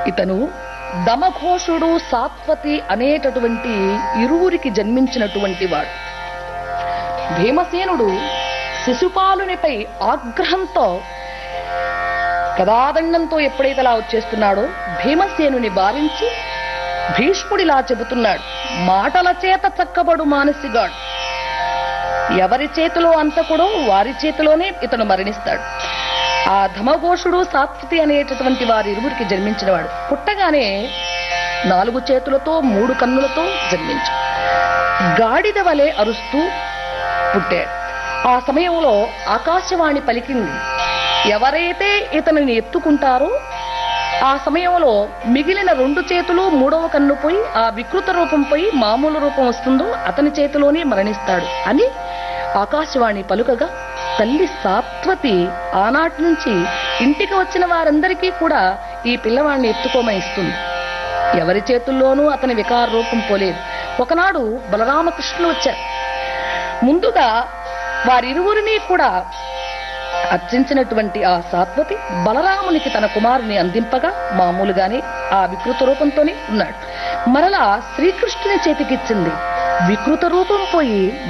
ఇతను దమఘోషుడు సాత్వతి అనేటటువంటి ఇరువురికి జన్మించినటువంటి వాడు భీమసేనుడు శిశుపాలునిపై ఆగ్రహంతో గదాదండంతో ఎప్పుడైతే అలా వచ్చేస్తున్నాడో భీమసేనుని బారించి భీష్ముడిలా చెబుతున్నాడు మాటల చేత చక్కబడు మానసిగాడు ఎవరి చేతిలో అంతకుడో వారి చేతిలోనే ఇతను మరణిస్తాడు ఆ ధమఘోషుడు సాత్వతి అనేటటువంటి వారి ఇరువురికి జన్మించినవాడు పుట్టగానే నాలుగు చేతులతో మూడు కన్నులతో జన్మించాడు గాడిద వలె అరుస్తూ పుట్టాడు ఆ సమయంలో ఆకాశవాణి పలికింది ఎవరైతే ఇతనిని ఎత్తుకుంటారో ఆ సమయంలో మిగిలిన రెండు చేతులు మూడవ కన్ను పోయి ఆ వికృత రూపం పోయి మామూలు రూపం వస్తుందో అతని చేతిలోనే మరణిస్తాడు అని ఆకాశవాణి పలుకగా తల్లి సాత్వతి ఆనాటి నుంచి ఇంటికి వచ్చిన వారందరికీ కూడా ఈ పిల్లవాడిని ఎత్తుకోమని ఇస్తుంది ఎవరి చేతుల్లోనూ అతని వికార రూపం పోలేదు ఒకనాడు బలరామకృష్ణులు వచ్చారు ముందుగా వారిరువురిని కూడా అర్చించినటువంటి ఆ సాత్వతి బలరామునికి తన కుమారుని అందింపగా మామూలుగానే ఆ వికృత రూపంతోనే ఉన్నాడు మరలా శ్రీకృష్ణుని చేతికిచ్చింది వికృత రూపం పోయి